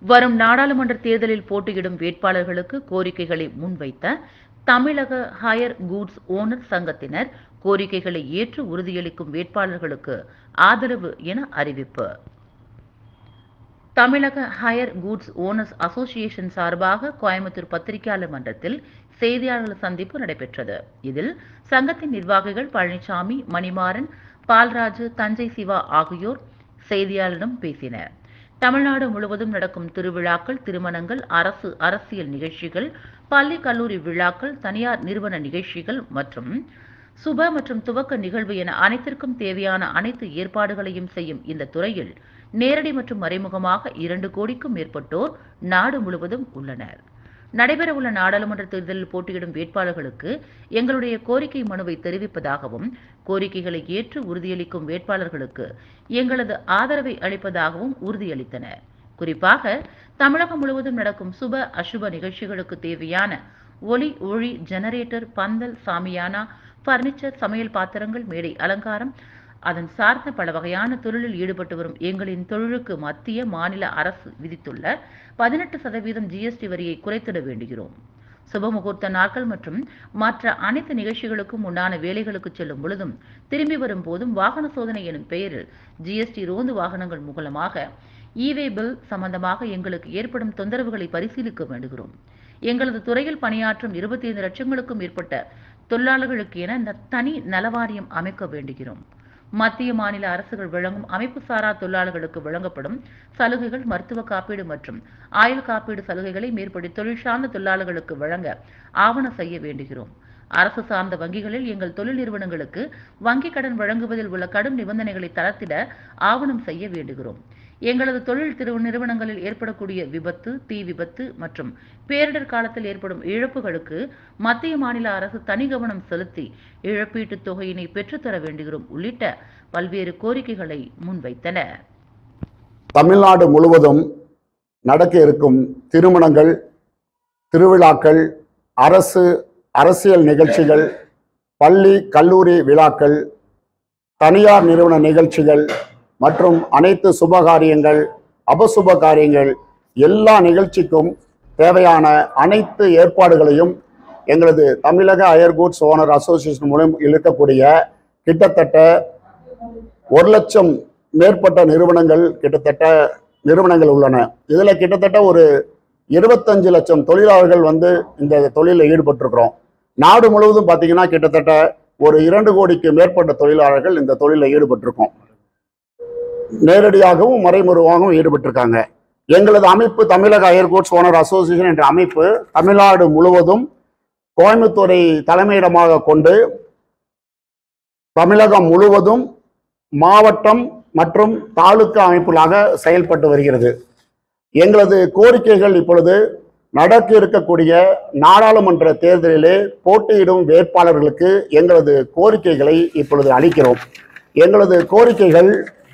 வரும் நாடாளுமன்ற தேர்தலில் போட்டியிடும் வேட்பாளர்களுக்கு கோரிக்கைகளை முன்வைத்த தமிழக ஹையர் கூட்ஸ் ஓனர் சங்கத்தினர் கோரிக்கைகளை ஏற்று உறுதியளிக்கும் வேட்பாளர்களுக்கு ஆதரவு என அறிவிப்பு தமிழக ஹையர் கூட்ஸ் ஓனர்ஸ் அசோசியேஷன் சார்பாக கோயம்புத்தூர் பத்திரிகையாளர் மன்றத்தில் செய்தியாளர்கள் சந்திப்பு நடைபெற்றது இதில் சங்கத்தின் நிர்வாகிகள் பழனிசாமி மணிமாறன் பால்ராஜு தஞ்சை சிவா ஆகியோர் செய்தியாளரிடம் பேசினர் தமிழ்நாடு முழுவதும் நடக்கும் திருவிழாக்கள் திருமணங்கள் அரசு அரசியல் நிகழ்ச்சிகள் பள்ளி கல்லூரி விழாக்கள் தனியார் நிறுவன நிகழ்ச்சிகள் மற்றும் சுப மற்றும் துவக்க நிகழ்வு என அனைத்திற்கும் தேவையான அனைத்து ஏற்பாடுகளையும் செய்யும் இந்த துறையில் நேரடி மற்றும் மறைமுகமாக இரண்டு கோடிக்கும் மேற்பட்டோர் நாடு முழுவதும் உள்ளனர் நடைபெறவுள்ள நாடாளுமன்ற தேர்தலில் போட்டியிடும் வேட்பாளர்களுக்கு எங்களுடைய கோரிக்கை மனுவை தெரிவிப்பதாகவும் கோரிக்கைகளை ஏற்று உறுதியளிக்கும் வேட்பாளர்களுக்கு எங்களது ஆதரவை அளிப்பதாகவும் உறுதியளித்தனர் குறிப்பாக தமிழகம் முழுவதும் நடக்கும் சுப அசுப நிகழ்ச்சிகளுக்கு தேவையான ஒலி ஒளி ஜெனரேட்டர் பந்தல் சாமியானா பர்னிச்சர் சமையல் பாத்திரங்கள் மேடை அலங்காரம் அதன் சார்ந்த பல வகையான தொழிலில் ஈடுபட்டு வரும் எங்களின் தொழிலுக்கு மத்திய மாநில அரசு விதித்துள்ள பதினெட்டு சதவீதம் ஜிஎஸ்டி வரியை குறைத்திட வேண்டுகிறோம் சுபமுகூர்த்த நாட்கள் மற்றும் மற்ற அனைத்து நிகழ்ச்சிகளுக்கும் உண்டான வேலைகளுக்கு செல்லும் பொழுதும் திரும்பி வரும் போதும் வாகன சோதனை எனும் பெயரில் ஜிஎஸ்டி ரோந்து வாகனங்கள் மூலமாக இவே பில் சம்பந்தமாக எங்களுக்கு ஏற்படும் தொந்தரவுகளை பரிசீலிக்க வேண்டுகிறோம் எங்களது துறையில் பணியாற்றும் இருபத்தி ஐந்து லட்சங்களுக்கும் மேற்பட்ட தொழிலாளர்களுக்கு என இந்த தனி நலவாரியம் அமைக்க வேண்டுகிறோம் மத்திய மாநில அரசுகள் வழங்கும் அமைப்பு சாரா தொழிலாளர்களுக்கு வழங்கப்படும் சலுகைகள் மருத்துவ காப்பீடு மற்றும் ஆயுள் காப்பீடு சலுகைகளை மேற்படி தொழில் சார்ந்த தொழிலாளர்களுக்கு வழங்க ஆவண செய்ய வேண்டுகிறோம் அரசு சார்ந்த வங்கிகளில் எங்கள் தொழில் நிறுவனங்களுக்கு வங்கிக் கடன் வழங்குவதில் உள்ள கடும் நிபந்தனைகளை தளர்த்திட ஆவணம் செய்ய வேண்டுகிறோம் எங்களது தொழில் திரு நிறுவனங்களில் ஏற்படக்கூடிய விபத்து தீ விபத்து மற்றும் பேரிடர் காலத்தில் ஏற்படும் இழப்புகளுக்கு மத்திய மாநில அரசு தனி கவனம் செலுத்தி இழப்பீட்டுத் தொகையினை பெற்றுத்தர வேண்டுகிறோம் உள்ளிட்ட பல்வேறு கோரிக்கைகளை முன்வைத்தனர் தமிழ்நாடு முழுவதும் நடக்க இருக்கும் திருமணங்கள் திருவிழாக்கள் அரசு அரசியல் நிகழ்ச்சிகள் பள்ளி கல்லூரி விழாக்கள் தனியார் நிறுவன நிகழ்ச்சிகள் மற்றும் அனைத்து சுபகாரியங்கள் அபசுப காரியங்கள் எல்லா நிகழ்ச்சிக்கும் தேவையான அனைத்து ஏற்பாடுகளையும் எங்களது தமிழக அயர் கூட்ஸ் ஓனர் அசோசியேஷன் மூலம் இருக்கக்கூடிய கிட்டத்தட்ட ஒரு லட்சம் மேற்பட்ட நிறுவனங்கள் கிட்டத்தட்ட நிறுவனங்கள் உள்ளன இதில் கிட்டத்தட்ட ஒரு இருபத்தஞ்சு லட்சம் தொழிலாளர்கள் வந்து இந்த தொழிலில் ஈடுபட்டிருக்கிறோம் நாடு முழுவதும் பார்த்தீங்கன்னா கிட்டத்தட்ட ஒரு இரண்டு கோடிக்கு மேற்பட்ட தொழிலாளர்கள் இந்த தொழிலில் ஈடுபட்டிருக்கோம் நேரடியாகவும் மறைமுகமாகவும் ஈடுபட்டிருக்காங்க எங்களது அமைப்பு தமிழக அயர்கோட்ஸ் ஓனர் அசோசியேஷன் என்ற அமைப்பு தமிழ்நாடு முழுவதும் கோயம்புத்தூரை தலைமையிடமாக கொண்டு தமிழகம் முழுவதும் மாவட்டம் மற்றும் தாலுக்கா அமைப்புகளாக செயல்பட்டு வருகிறது எங்களது கோரிக்கைகள் இப்பொழுது நடக்க இருக்கக்கூடிய நாடாளுமன்ற தேர்தலிலே போட்டியிடும் வேட்பாளர்களுக்கு எங்களது கோரிக்கைகளை இப்பொழுது அளிக்கிறோம் எங்களது கோரிக்கைகள்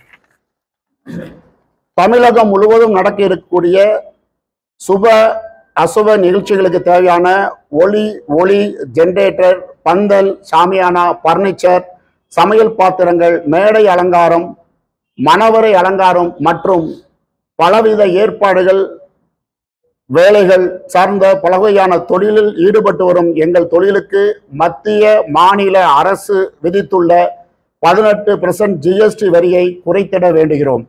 தமிழகம் முழுவதும் நடக்க இருக்கக்கூடிய சுப அசுப நிகழ்ச்சிகளுக்கு தேவையான ஒளி ஒளி ஜெனரேட்டர் பந்தல் சாமியானா பர்னிச்சர் சமையல் பாத்திரங்கள் மேடை அலங்காரம் மணவரை அலங்காரம் மற்றும் பலவித ஏற்பாடுகள் வேலைகள் சார்ந்த பல வகையான தொழிலில் ஈடுபட்டு வரும் எங்கள் தொழிலுக்கு மத்திய மாநில அரசு விதித்துள்ள பதினெட்டு பெர்சன்ட் ஜிஎஸ்டி வரியை குறைத்திட வேண்டுகிறோம்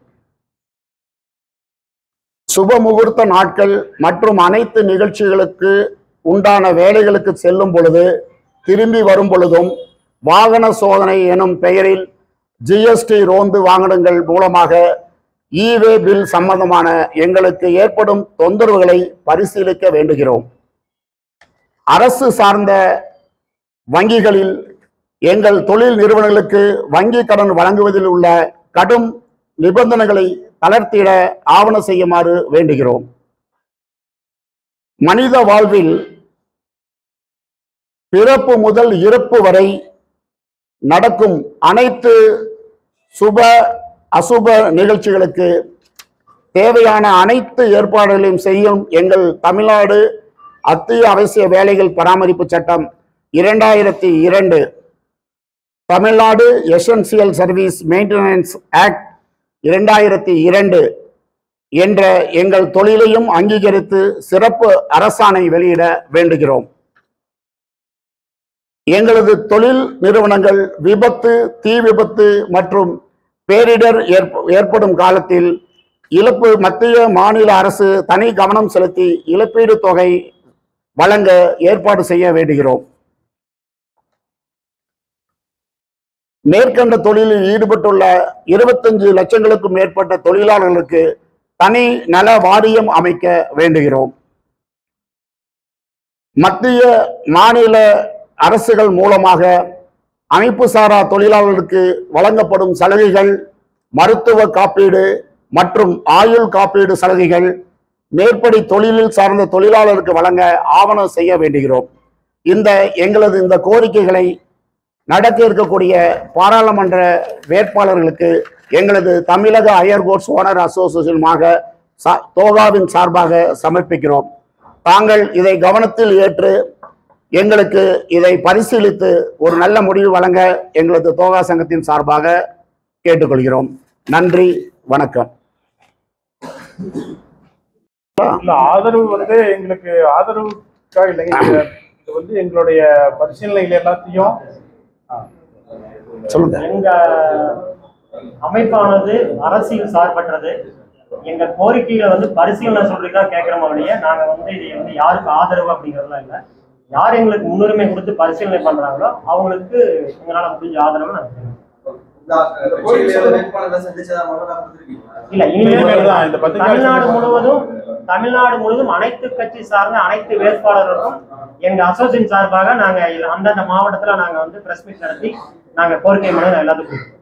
சுப முகூர்த்த நாட்கள் மற்றும் அனைத்து நிகழ்ச்சிகளுக்கு உண்டான வேலைகளுக்கு செல்லும் பொழுது திரும்பி வரும் பொழுதும் வாகன சோதனை எனும் பெயரில் ஜிஎஸ்டி ரோந்து வாகனங்கள் மூலமாக ஈவே பில் சம்பந்தமான எங்களுக்கு ஏற்படும் தொந்தரவுகளை பரிசீலிக்க வேண்டுகிறோம் அரசு சார்ந்த வங்கிகளில் எங்கள் தொழில் நிறுவனங்களுக்கு வங்கி கடன் வழங்குவதில் உள்ள கடும் நிபந்தனைகளை தளர்த்திட ஆவண செய்யுமாறு வேண்டுகிறோம் மனித வாழ்வில் பிறப்பு முதல் இறப்பு வரை நடக்கும் அனைத்து சுப அசுப நிகழ்ச்சிகளுக்கு தேவையான அனைத்து ஏற்பாடுகளையும் செய்யும் எங்கள் தமிழ்நாடு அத்தியாவசிய வேலைகள் பராமரிப்பு சட்டம் இரண்டாயிரத்தி இரண்டு Tamil Nadu essential service maintenance act இரண்டாயிரத்தி இரண்டு என்ற எங்கள் தொழிலையும் அங்கீகரித்து சிறப்பு அரசாணை வெளியிட வேண்டுகிறோம் எங்களது தொழில் நிறுவனங்கள் விபத்து தீ விபத்து மற்றும் பேரிடர் ஏற்ப- ஏற்படும் காலத்தில் இழப்பு மத்திய மாநில அரசு தனி கவனம் செலுத்தி இழப்பீடு தொகை வழங்க ஏற்பாடு செய்ய வேண்டுகிறோம் மேற்கண்ட தொழிலில் ஈடுபட்டுள்ள இருபத்தஞ்சு லட்சங்களுக்கும் மேற்பட்ட தொழிலாளர்களுக்கு தனி நல வாரியம் அமைக்க வேண்டுகிறோம் மத்திய மாநில அரசுகள் மூலமாக அமைப்பு சாரா தொழிலாளர்களுக்கு வழங்கப்படும் சலுகைகள் மருத்துவ காப்பீடு மற்றும் ஆயுள் காப்பீடு சலுகைகள் மேற்படி தொழிலில் சார்ந்த தொழிலாளருக்கு வழங்க ஆவணம் செய்ய வேண்டுகிறோம் இந்த எங்களது இந்த கோரிக்கைகளை நடக்க இருக்கக்கூடிய பாராளுமன்ற வேட்பாளர்களுக்கு எங்களது தமிழக அயர்கோட்ஸ் ஓனர் அசோசியேஷனுமாக சா- தோகாவின் சார்பாக சமர்ப்பிக்கிறோம் தாங்கள் இதை கவனத்தில் ஏற்று எங்களுக்கு இதை பரிசீலித்து ஒரு நல்ல முடிவு வழங்க எங்களது தோகா சங்கத்தின் சார்பாக கேட்டுக்கொள்கிறோம் நன்றி வணக்கம் இல்ல ஆதரவு வந்து எங்களுக்கு ஆதரவுக்காக இல்லைங்க இது இது வந்து எங்களுடைய பரிசீலனைகள் எல்லாத்தையும் சொல்லுங்க எங்க அமைப்பானது அரசியல் சார்பற்றது எங்க கோரிக்கைகளை வந்து பரிசீலனை சொல்றதுக்காக கேட்கிறோம் அப்படியே நாங்க வந்து இது வந்து யாருக்கு ஆதரவு அப்படிங்கறதுலாம் இல்ல யார் எங்களுக்கு முன்னுரிமை கொடுத்து பரிசீலனை பண்றாங்களோ அவங்களுக்கு எங்களால முடிஞ்ச ஆதரவு நாங்க தருவோம். இல்ல இனிமேல் தான் இந்த பத்திரிகை தமிழ்நாடு முழுவதும் தமிழ்நாடு முழுவதும் அனைத்து கட்சி சார்ந்த அனைத்து வேட்பாளர்களுக்கும் எங்க அசோசியேஷன் சார்பாக நாங்க இல்ல- அந்தந்த மாவட்டத்துல நாங்க வந்து பிரஸ் மீட் நடத்தி நாங்க கோரிக்கை மனு எல்லாத்துக்கும் கொடுப்போம்.